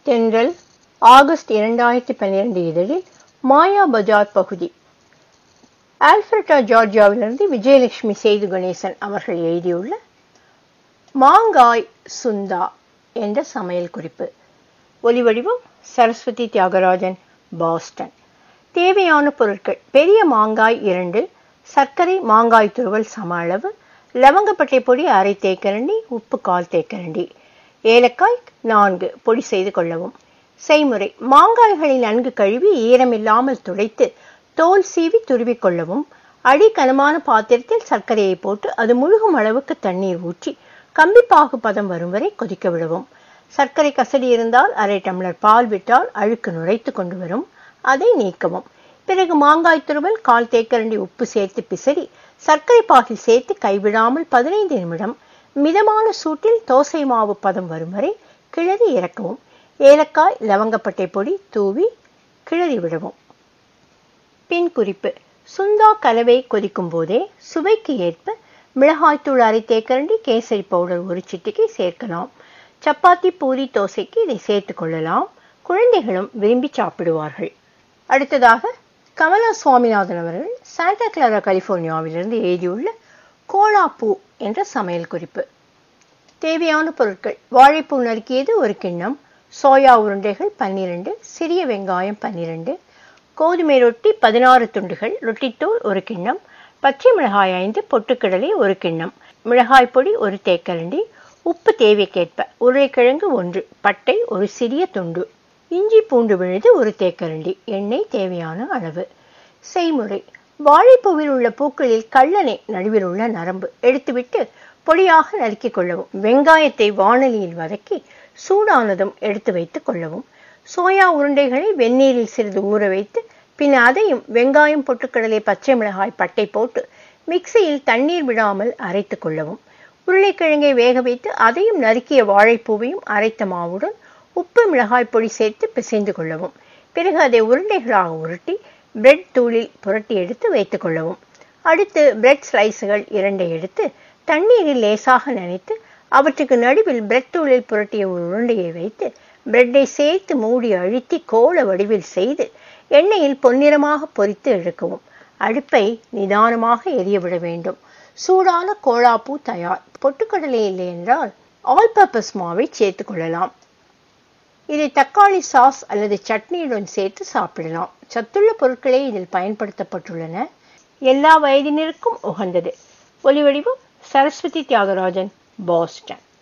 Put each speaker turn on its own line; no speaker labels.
தென்றல் ஆகஸ்ட் இரண்டாயிரத்தி பன்னிரண்டு இதழில் மாயா பஜார் பகுதி ஆல்ஃபிரட்டா ஜார்ஜியாவிலிருந்து விஜயலட்சுமி சேது கணேசன் அவர்கள் எழுதியுள்ள மாங்காய் சுந்தா என்ற சமையல் குறிப்பு ஒலிவடிவம் சரஸ்வதி தியாகராஜன் பாஸ்டன் தேவையான பொருட்கள் பெரிய மாங்காய் இரண்டு சர்க்கரை மாங்காய் துருவல் சம அளவு லவங்கப்பட்டை பொடி அரை தேக்கரண்டி உப்பு கால் தேக்கரண்டி ஏலக்காய் நான்கு பொடி செய்து கொள்ளவும் செய்முறை மாங்காய்களை நன்கு கழுவி ஈரமில்லாமல் துடைத்து தோல் சீவி துருவிக் கொள்ளவும் அடி கனமான பாத்திரத்தில் சர்க்கரையை போட்டு அது முழுகும் அளவுக்கு தண்ணீர் ஊற்றி கம்பிப்பாகு பதம் வரும் வரை கொதிக்க விடவும் சர்க்கரை கசடி இருந்தால் அரை டம்ளர் பால் விட்டால் அழுக்கு நுரைத்து கொண்டு வரும் அதை நீக்கவும் பிறகு மாங்காய் துருவல் கால் தேக்கரண்டி உப்பு சேர்த்து பிசறி சர்க்கரை பாகில் சேர்த்து கைவிடாமல் பதினைந்து நிமிடம் மிதமான சூட்டில் தோசை மாவு பதம் வரும் வரை கிளறி இறக்கவும் ஏலக்காய் லவங்கப்பட்டை பொடி தூவி கிளறி விடவும் பின் குறிப்பு சுந்தா கலவை கொதிக்கும் போதே சுவைக்கு ஏற்ப மிளகாய்த்தூள் அரை தேக்கரண்டி கேசரி பவுடர் ஒரு சிட்டிகை சேர்க்கலாம் சப்பாத்தி பூரி தோசைக்கு இதை சேர்த்து கொள்ளலாம் குழந்தைகளும் விரும்பி சாப்பிடுவார்கள் அடுத்ததாக கமலா சுவாமிநாதன் அவர்கள் சாண்டா கிளாரா கலிபோர்னியாவிலிருந்து எழுதியுள்ள கோலா பூ என்ற சமையல் குறிப்பு தேவையான பொருட்கள் வாழைப்பூ நறுக்கியது ஒரு கிண்ணம் சோயா உருண்டைகள் பன்னிரண்டு சிறிய வெங்காயம் பன்னிரண்டு கோதுமை ரொட்டி பதினாறு துண்டுகள் ரொட்டித்தூள் ஒரு கிண்ணம் பச்சை மிளகாய் ஐந்து பொட்டுக்கடலை ஒரு கிண்ணம் மிளகாய் பொடி ஒரு தேக்கரண்டி உப்பு தேவைக்கேற்ப உருளைக்கிழங்கு ஒன்று பட்டை ஒரு சிறிய துண்டு இஞ்சி பூண்டு விழுது ஒரு தேக்கரண்டி எண்ணெய் தேவையான அளவு செய்முறை வாழைப்பூவில் உள்ள பூக்களில் கள்ளனை நடுவில் உள்ள நரம்பு எடுத்துவிட்டு பொடியாக நறுக்கிக் கொள்ளவும் வெங்காயத்தை வானலியில் வதக்கி சூடானதும் எடுத்து வைத்துக் கொள்ளவும் சோயா உருண்டைகளை வெந்நீரில் சிறிது ஊற வைத்து பின் அதையும் வெங்காயம் பொட்டுக்கடலை பச்சை மிளகாய் பட்டை போட்டு மிக்சியில் தண்ணீர் விடாமல் அரைத்து கொள்ளவும் உருளைக்கிழங்கை வேக வைத்து அதையும் நறுக்கிய வாழைப்பூவையும் அரைத்த மாவுடன் உப்பு மிளகாய் பொடி சேர்த்து பிசைந்து கொள்ளவும் பிறகு அதை உருண்டைகளாக உருட்டி பிரெட் தூளில் புரட்டி எடுத்து வைத்துக் கொள்ளவும் அடுத்து பிரெட் ஸ்லைஸுகள் இரண்டை எடுத்து தண்ணீரில் லேசாக நனைத்து அவற்றுக்கு நடுவில் பிரெட் தூளில் புரட்டிய ஒரு உருண்டையை வைத்து பிரெட்டை சேர்த்து மூடி அழுத்தி கோல வடிவில் செய்து எண்ணெயில் பொன்னிறமாக பொரித்து எடுக்கவும் அடுப்பை நிதானமாக எரியவிட வேண்டும் சூடான கோலாப்பூ தயார் பொட்டுக்கடலை இல்லை என்றால் ஆல் பர்பஸ் மாவை சேர்த்து கொள்ளலாம் இதை தக்காளி சாஸ் அல்லது சட்னியுடன் சேர்த்து சாப்பிடலாம் சத்துள்ள பொருட்களே இதில் பயன்படுத்தப்பட்டுள்ளன எல்லா வயதினருக்கும் உகந்தது ஒலிவடிவம் சரஸ்வதி தியாகராஜன் பாஸ்டன்